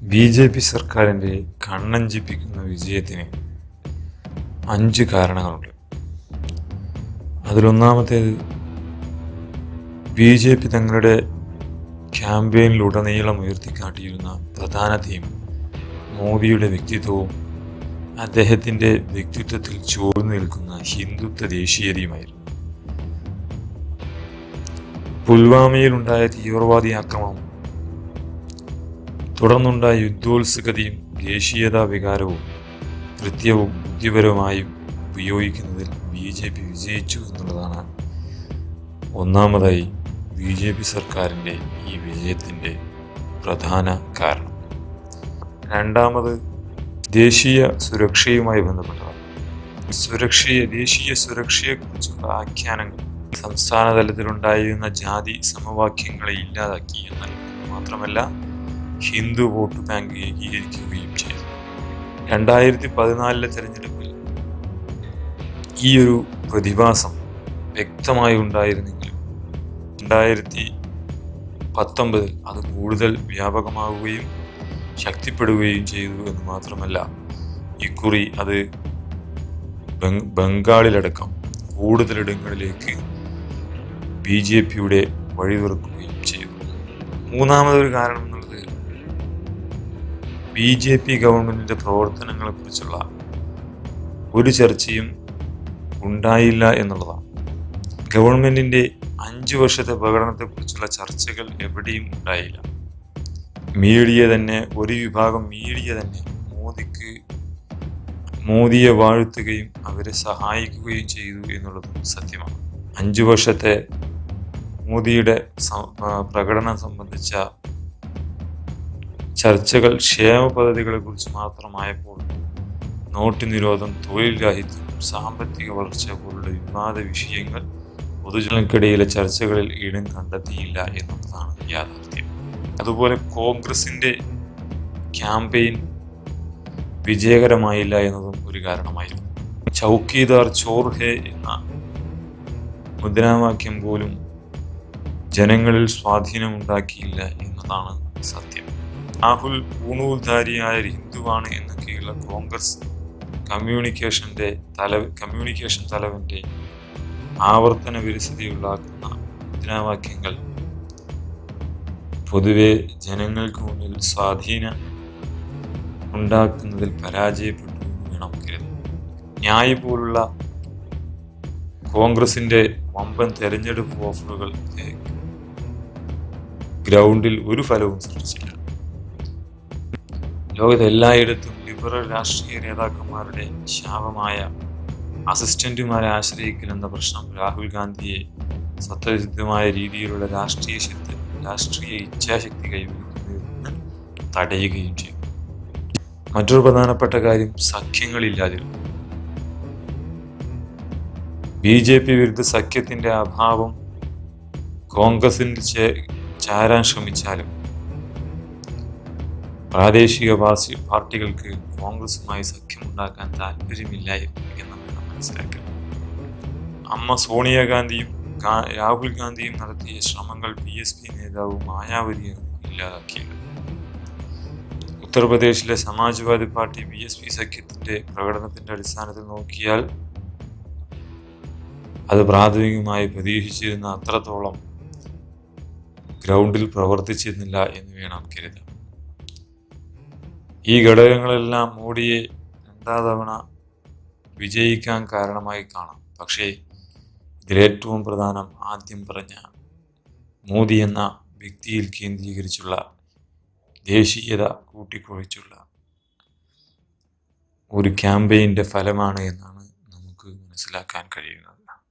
B J P സർക്കാരിൻ്റെ കണ്ണഞ്ചിപ്പിക്കുന്ന വിജയത്തിന് അഞ്ച് കാരണങ്ങളുണ്ട് അതിലൊന്നാമത്തേത് ബി ജെ പി തങ്ങളുടെ ക്യാമ്പയിനിലുടനീളം ഉയർത്തിക്കാട്ടിയിരുന്ന പ്രധാന തീം മോദിയുടെ വ്യക്തിത്വവും അദ്ദേഹത്തിൻ്റെ വ്യക്തിത്വത്തിൽ ചോർന്നു നിൽക്കുന്ന ഹിന്ദുത്വ ദേശീയതയുമായിരുന്നു പുൽവാമയിലുണ്ടായ തീവ്രവാദി ആക്രമണം തുടർന്നുണ്ടായ യുദ്ധോത്സുകതയും ദേശീയതാ വികാരവും കൃത്യവും ബുദ്ധിപരമായും ഉപയോഗിക്കുന്നതിൽ ബി ജെ പി വിജയിച്ചു എന്നുള്ളതാണ് ഒന്നാമതായി ബി ജെ പി സർക്കാരിൻ്റെ ഈ വിജയത്തിൻ്റെ പ്രധാന കാരണം രണ്ടാമത് ദേശീയ സുരക്ഷയുമായി ബന്ധപ്പെട്ടതാണ് സുരക്ഷയെ ദേശീയ സുരക്ഷയെക്കുറിച്ചുള്ള ആഖ്യാനങ്ങൾ സംസ്ഥാന തലത്തിലുണ്ടായിരുന്ന ജാതി സമവാക്യങ്ങളെ ഇല്ലാതാക്കി എന്നാൽ മാത്രമല്ല ഹിന്ദു വോട്ട് ബാങ്ക് ഏകീകരിക്കുകയും ചെയ്തു രണ്ടായിരത്തി പതിനാലിലെ തെരഞ്ഞെടുപ്പിൽ ഈ ഒരു പ്രതിഭാസം വ്യക്തമായി ഉണ്ടായിരുന്നെങ്കിലും രണ്ടായിരത്തി പത്തൊമ്പതിൽ അത് കൂടുതൽ വ്യാപകമാവുകയും ശക്തിപ്പെടുകയും ചെയ്തു എന്ന് മാത്രമല്ല ഇക്കുറി അത് ബംഗ് ബംഗാളിലടക്കം കൂടുതലിടങ്ങളിലേക്ക് ബി ജെ പിയുടെ വഴി തുറക്കുകയും ചെയ്തു മൂന്നാമതൊരു കാരണം എന്നുള്ളത് ബി ജെ പി ഗവൺമെൻറ്റിൻ്റെ പ്രവർത്തനങ്ങളെക്കുറിച്ചുള്ള ഒരു ചർച്ചയും ഉണ്ടായില്ല എന്നുള്ളതാണ് ഗവൺമെൻറ്റിൻ്റെ അഞ്ച് വർഷത്തെ പ്രകടനത്തെക്കുറിച്ചുള്ള ചർച്ചകൾ എവിടെയും ഉണ്ടായില്ല മീഡിയ തന്നെ ഒരു വിഭാഗം മീഡിയ തന്നെ മോദിക്ക് മോദിയെ വാഴ്ത്തുകയും അവരെ സഹായിക്കുകയും ചെയ്തു എന്നുള്ളതും സത്യമാണ് അഞ്ചു വർഷത്തെ മോദിയുടെ സ- ആ, പ്രകടനം സംബന്ധിച്ച ചർച്ചകൾ ക്ഷേമ പദ്ധതികളെ കുറിച്ച് മാത്രമായപ്പോൾ നോട്ട് നിരോധം തൊഴിൽ രാഹിത്യം സാമ്പത്തിക വളർച്ച പോലുള്ള വിവാദ വിഷയങ്ങൾ പൊതുജനങ്ങൾക്കിടയിലെ ചർച്ചകളിൽ ഇടം കണ്ടെത്തിയില്ല എന്നുള്ളതാണ് യാഥാർത്ഥ്യം അതുപോലെ കോൺഗ്രസിന്റെ ക്യാമ്പയിൻ വിജയകരമായില്ല എന്നതും ഒരു കാരണമായിരുന്നു ചൗക്കീദാർ ചോർ ഹേ എന്ന മുദ്രാവാക്യം പോലും ജനങ്ങളിൽ സ്വാധീനമുണ്ടാക്കിയില്ല എന്നതാണ് സത്യം രാഹുൽ പൂണൂൽധാരിയായ ഒരു ഹിന്ദുവാണ് എന്നൊക്കെയുള്ള കോൺഗ്രസ് കമ്മ്യൂണിക്കേഷന്റെ തല കമ്മ്യൂണിക്കേഷൻ തലവന്റെ ആവർത്തന വിരസതയുണ്ടാക്കുന്ന മുദ്രാവാക്യങ്ങൾ പൊതുവെ ജനങ്ങൾക്ക് മുന്നിൽ സ്വാധീന ഉണ്ടാക്കുന്നതിൽ പരാജയപ്പെട്ടു എന്ന് വേണം കരുതാൻ ന്യായ് പോലുള്ള കോൺഗ്രസിന്റെ വമ്പൻ തെരഞ്ഞെടുപ്പ് ഓഫറുകൾ ഏ, ഗ്രൗണ്ടിൽ ഒരു ഫലവും സൃഷ്ടിച്ചില്ല ലോകത്ത് എല്ലായിടത്തും ലിബറൽ രാഷ്ട്രീയ നേതാക്കന്മാരുടെ ശാപമായ അസിസ്റ്റന്റുമാരെ ആശ്രയിക്കലെന്ന പ്രശ്നം രാഹുൽ ഗാന്ധിയെ സ്വതസിദ്ധമായ രീതിയിലുള്ള രാഷ്ട്രീയ ശക്തി രാഷ്ട്രീയ ഇച്ഛാശക്തി കൈവരിക്കുന്നതിൽ നിന്ന് തടയുകയും ചെയ്തു മറ്റൊരു പ്രധാനപ്പെട്ട കാര്യം സഖ്യങ്ങളില്ലാതിരുന്നു ബി ജെ പി വിരുദ്ധ സഖ്യത്തിന്റെ അഭാവം കോൺഗ്രസിൽ ചേ- ചാരാൻ ശ്രമിച്ചാലും പ്രാദേശിക പാർട്ടി പാർട്ടികൾക്ക് കോൺഗ്രസുമായി സഖ്യമുണ്ടാക്കാൻ താല്പര്യമില്ല എന്ന് വേണം മനസ്സിലാക്കാൻ അമ്മ സോണിയാഗാന്ധിയും ഗാ- രാഹുൽ ഗാന്ധിയും നടത്തിയ ശ്രമങ്ങൾ ബി എസ് പി നേതാവ് മായാവതിയെ ഇല്ലാതാക്കിയത് ഉത്തർപ്രദേശിലെ Samajwadi party B S P സഖ്യത്തിന്റെ പ്രകടനത്തിന്റെ അടിസ്ഥാനത്തിൽ നോക്കിയാൽ അത് പ്രാഥമികമായി പ്രതീക്ഷിച്ചിരുന്ന അത്രത്തോളം ഗ്രൗണ്ടിൽ പ്രവർത്തിച്ചിരുന്നില്ല എന്ന് വേണം കരുതാൻ ഈ ഘടകങ്ങളെല്ലാം മോഡിയെ രണ്ടാം തവണ വിജയിക്കാൻ കാരണമായി കാണാം പക്ഷേ ഇതിലേറ്റവും പ്രധാനം ആദ്യം പറഞ്ഞ മോദി എന്ന വ്യക്തിയിൽ കേന്ദ്രീകരിച്ചുള്ള ദേശീയത കൂട്ടിക്കുഴച്ചുള്ള ഒരു ക്യാമ്പയിൻ്റെ ഫലമാണ് എന്നാണ് നമുക്ക് മനസ്സിലാക്കാൻ കഴിയുന്നത്